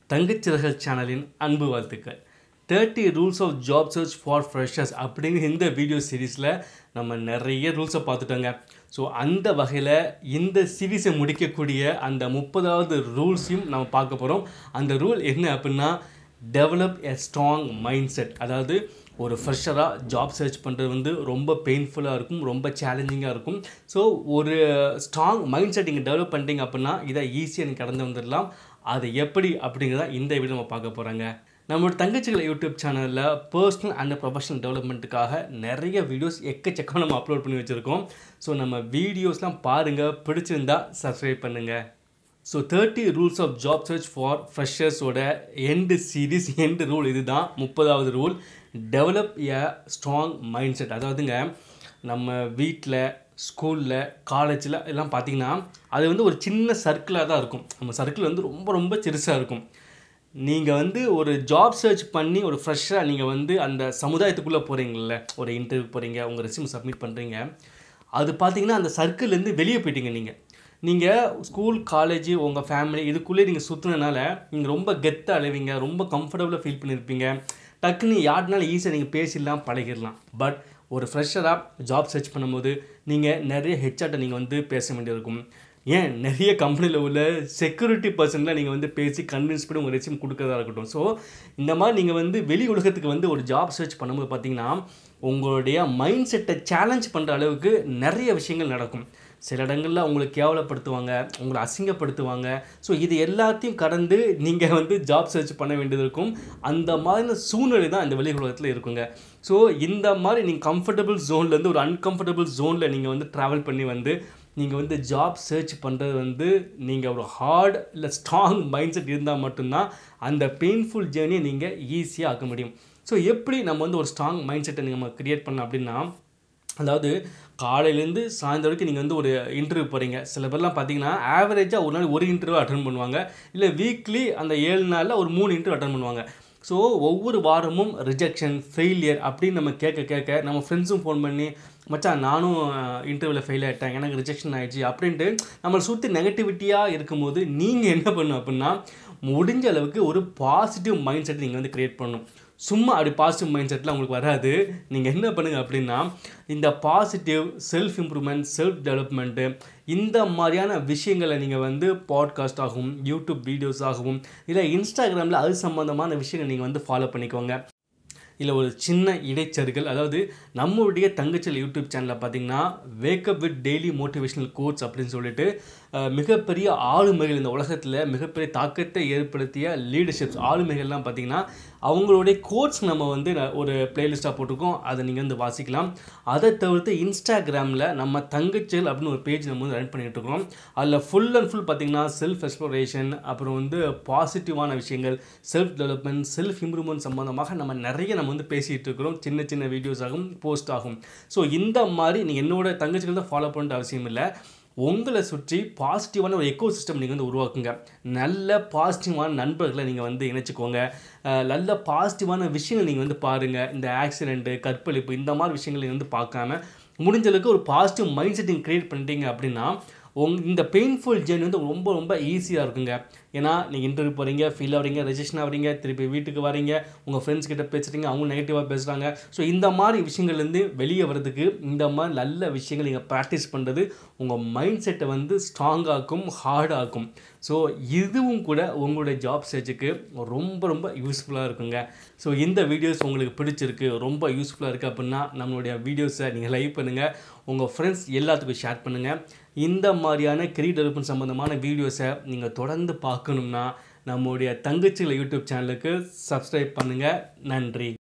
தங்கச்சிறகல் சேனலின் அன்பு வாழ்த்துக்கள் thirty rules of job search for freshers அப்படிங்கிற இந்த வீடியோ சீரீஸில் நம்ம நிறைய ரூல்ஸை பார்த்துட்டோங்க ஸோ அந்த வகையில் இந்த சீரீஸை முடிக்கக்கூடிய அந்த முப்பதாவது ரூல்ஸையும் நம்ம பார்க்க போகிறோம் அந்த ரூல் என்ன அப்படின்னா develop a strong mind set அதாவது ஒரு ஃப்ரெஷராக ஜாப் சர்ச் பண்ணுறது வந்து ரொம்ப பெயின்ஃபுல்லாக இருக்கும் ரொம்ப சேலஞ்சிங்காக இருக்கும் ஸோ ஒரு ஸ்ட்ராங் மைண்ட் செட் நீங்கள் டெவலப் பண்ணிட்டீங்க அப்படின்னா இதை ஈஸியாக நீங்கள் கடந்து வந்துடலாம் அது எப்படி அப்படிங்கிறத இந்த வீடியோ நம்ம பார்க்க போகிறாங்க நம்மளோட தங்கச்சிகள் யூடியூப் சேனலில் பர்சனல் அண்ட் ப்ரொஃபஷனல் டெவலப்மெண்ட்டுக்காக நிறைய வீடியோஸ் எக்கச்சக்கம் நம்ம அப்லோட் பண்ணி வச்சுருக்கோம் ஸோ நம்ம வீடியோஸ்லாம் பாருங்கள் பிடிச்சிருந்தா சப்ஸ்கிரைப் பண்ணுங்கள் so thirty rules of job search for ஃப்ரெஷர்ஸோட எண்டு சீரீஸ் எண்டு ரூல் இதுதான் முப்பதாவது rule develop a strong mind set அதாவதுங்க நம்ம வீட்டில் ஸ்கூலில் காலேஜில் எல்லாம் பார்த்தீங்கன்னா அது வந்து ஒரு சின்ன சர்க்கிளாக தான் இருக்கும் நம்ம சர்க்கிள் வந்து ரொம்ப ரொம்ப சிறுசாக இருக்கும் நீங்கள் வந்து ஒரு ஜாப் சர்ச் பண்ணி ஒரு ஃப்ரெஷ்ஷாக நீங்கள் வந்து அந்த சமுதாயத்துக்குள்ளே போகிறீங்கள ஒரு இன்டர்வியூ போகிறீங்க உங்கள் ரெஸ்யூம் சப்மிட் பண்ணுறீங்க அது பார்த்தீங்கன்னா அந்த சர்க்கிள்லேருந்து வெளியே போயிட்டீங்க நீங்கள் நீங்கள் ஸ்கூல் காலேஜ் உங்கள் ஃபேமிலி இதுக்குள்ளே நீங்கள் சுற்றுனதுனால நீங்கள் ரொம்ப கெத்தாக அழுவீங்க ரொம்ப கம்ஃபர்டபுளாக ஃபீல் பண்ணியிருப்பீங்க டக்குன்னு யாருனாலும் ஈஸியாக நீங்கள் பேசிடலாம் பழகிடலாம் பட் ஒரு ஃப்ரெஷராக ஜாப் சர்ச் பண்ணும்போது நீங்கள் நிறைய ஹெச்ஆர்ட்டை நீங்கள் வந்து பேச வேண்டியிருக்கும் ஏன் நிறைய கம்பெனியில் உள்ள செக்யூரிட்டி பர்சனில் நீங்கள் வந்து பேசி கன்வின்ஸ் பண்ணி உங்கள் ரெசியூம் கொடுக்கறதா இருக்கட்டும் ஸோ இந்த மாதிரி நீங்கள் வந்து வெளி உலகத்துக்கு வந்து ஒரு ஜாப் சர்ச் பண்ணும்போது பார்த்தீங்கன்னா உங்களுடைய மைண்ட் செட்டை சேலஞ்ச் பண்ணுற அளவுக்கு நிறைய விஷயங்கள் நடக்கும் சில இடங்களில் உங்களை கேவலப்படுத்துவாங்க உங்களை அசிங்கப்படுத்துவாங்க ஸோ இது எல்லாத்தையும் கடந்து நீங்கள் வந்து ஜாப் சர்ச் பண்ண வேண்டியது இருக்கும் அந்த மாதிரியான சூழ்நிலை தான் இந்த வெளி உலகத்தில் இருக்குங்க ஸோ இந்த மாதிரி நீங்கள் கம்ஃபர்டபுள் ஜோன்லேருந்து ஒரு அன்கம்ஃபர்டபுள் ஜோனில் நீங்கள் வந்து ட்ராவல் பண்ணி வந்து நீங்கள் வந்து ஜாப் சர்ச் பண்ணுறது வந்து நீங்கள் ஒரு ஹார்ட் இல்லை ஸ்ட்ராங் மைண்ட் செட் இருந்தால் மட்டும்தான் அந்த பெயின்ஃபுல் ஜேர்னியை நீங்கள் ஈஸியாக ஆக்க முடியும் ஸோ எப்படி நம்ம வந்து ஒரு ஸ்ட்ராங் மைண்ட் செட்டை நம்ம க்ரியேட் பண்ணலாம் அப்படின்னா அதாவது காலையிலேருந்து சாயந்தரம் வரைக்கும் நீங்கள் வந்து ஒரு இன்டர்வியூ போகிறீங்க சில பேர்லாம் பார்த்தீங்கன்னா ஆவரேஜாக ஒரு நாள் ஒரு இன்டர்வியூ அட்டன் பண்ணுவாங்க இல்லை வீக்லி அந்த ஏழு நாளில் ஒரு மூணு இன்டர்வியூ அட்டன் பண்ணுவாங்க ஸோ ஒவ்வொரு வாரமும் ரிஜெக்ஷன் ஃபெயிலியர் அப்படின்னு நம்ம கேட்க கேட்க நம்ம ஃப்ரெண்ட்ஸும் ஃபோன் பண்ணி மச்சான் நானும் இன்டர்வியூவில் ஃபெயில் ஆகிட்டேன் எனக்கு ரிஜெக்ஷன் ஆகிடுச்சு அப்படின்ட்டு நம்மளை சுற்றி நெகட்டிவிட்டியாக இருக்கும்போது நீங்கள் என்ன பண்ணணும் அப்படின்னா முடிஞ்ச அளவுக்கு ஒரு பாசிட்டிவ் மைண்ட் செட் நீங்கள் வந்து க்ரியேட் பண்ணணும் சும்மா அப்படி பாசிட்டிவ் மைண்ட் செட்லாம் உங்களுக்கு வராது நீங்கள் என்ன பண்ணுங்கள் அப்படின்னா இந்த positive self improvement self development இந்த மாதிரியான விஷயங்களை நீங்கள் வந்து பாட்காஸ்ட் ஆகும் யூடியூப் வீடியோஸ் ஆகவும் இல்லை இன்ஸ்டாகிராமில் அது சம்மந்தமான விஷயங்கள் நீங்கள் வந்து ஃபாலோ பண்ணிக்கோங்க இல்லை ஒரு சின்ன இடைச்சர்கள் அதாவது நம்மளுடைய தங்கச்சல் யூடியூப் சேனலில் பார்த்தீங்கன்னா wake up with daily motivational quotes அப்படின்னு சொல்லிட்டு மிகப்பெரிய ஆளுமைகள் இந்த உலகத்தில் மிகப்பெரிய தாக்கத்தை ஏற்படுத்திய லீடர்ஷிப்ஸ் ஆளுமைகள்லாம் பார்த்தீங்கன்னா அவங்களுடைய கோட்ஸ் நம்ம வந்து ஒரு பிளேலிஸ்ட்டாக போட்டிருக்கோம் அதை நீங்கள் வந்து வாசிக்கலாம் அதை தவிர்த்து இன்ஸ்டாகிராமில் நம்ம தங்கச்சல் அப்படின்னு ஒரு பேஜ் நம்ம வந்து ரன் பண்ணிகிட்டு இருக்கோம் அதில் ஃபுல் அண்ட் ஃபுல் பார்த்தீங்கன்னா செல்ஃப் எக்ஸ்ப்ளோரேஷன் அப்புறம் வந்து பாசிட்டிவான விஷயங்கள் செல்ஃப் டெவலப்மெண்ட் செல்ஃப் இம்ப்ரூவ்மெண்ட் சம்மந்தமாக நம்ம நிறைய நம்ம வந்து பேசிகிட்டு இருக்கிறோம் சின்ன சின்ன வீடியோஸ் ஆகும் போஸ்ட் ஆகும் ஸோ இந்த மாதிரி நீங்கள் என்னோட தங்கச்சிகள் தான் ஃபாலோ பண்ணுற அவசியம் இல்லை உங்களை சுற்றி பாசிட்டிவான ஒரு எக்கோ சிஸ்டம் நீங்கள் வந்து உருவாக்குங்க நல்ல பாசிட்டிவான நண்பர்களை நீங்கள் வந்து இணைச்சிக்கோங்க நல்ல பாசிட்டிவான விஷயங்கள் நீங்கள் வந்து பாருங்கள் இந்த ஆக்சிடெண்ட்டு கற்பழிப்பு இந்த மாதிரி விஷயங்கள் நீங்கள் வந்து பார்க்காம முடிஞ்சளவுக்கு ஒரு பாசிட்டிவ் மைண்ட் செட் நீங்கள் க்ரியேட் பண்ணிட்டீங்க அப்படின்னா உங் இந்த பெயின்ஃபுல் ஜேர்னி வந்து ரொம்ப ரொம்ப ஈஸியாக இருக்குங்க ஏன்னா நீங்கள் இன்டர்வியூ போகிறீங்க ஃபீல் ஆகிறீங்க ரெஜிஸ்ட்ரேஷன் ஆகிறீங்க திருப்பி வீட்டுக்கு வரீங்க உங்கள் ஃப்ரெண்ட்ஸ் கிட்ட பேசுகிறீங்க அவங்க நெகட்டிவாக பேசுகிறாங்க ஸோ இந்த மாதிரி விஷயங்கள்லேருந்து வெளியே வரதுக்கு இந்த மாதிரி நல்ல விஷயங்கள் நீங்கள் ப்ராக்டிஸ் பண்ணுறது உங்கள் மைண்ட் செட்டை வந்து ஸ்ட்ராங்காக்கும் ஹார்டாக்கும் ஸோ இதுவும் கூட உங்களுடைய ஜாப் சர்ச்சுக்கு ரொம்ப ரொம்ப யூஸ்ஃபுல்லாக இருக்குங்க ஸோ இந்த வீடியோஸ் உங்களுக்கு பிடிச்சிருக்கு ரொம்ப யூஸ்ஃபுல்லாக இருக்குது அப்படின்னா நம்மளுடைய வீடியோஸை நீங்கள் லைக் பண்ணுங்கள் உங்கள் ஃப்ரெண்ட்ஸ் எல்லாத்துக்கும் ஷேர் பண்ணுங்கள் இந்த மாதிரியான கெரியர் டெவலப்மெண்ட் சம்மந்தமான வீடியோஸை நீங்கள் தொடர்ந்து பார்க்கணும்னா நம்முடைய தங்கச்சிகளை யூடியூப் சேனலுக்கு சப்ஸ்கிரைப் பண்ணுங்கள் நன்றி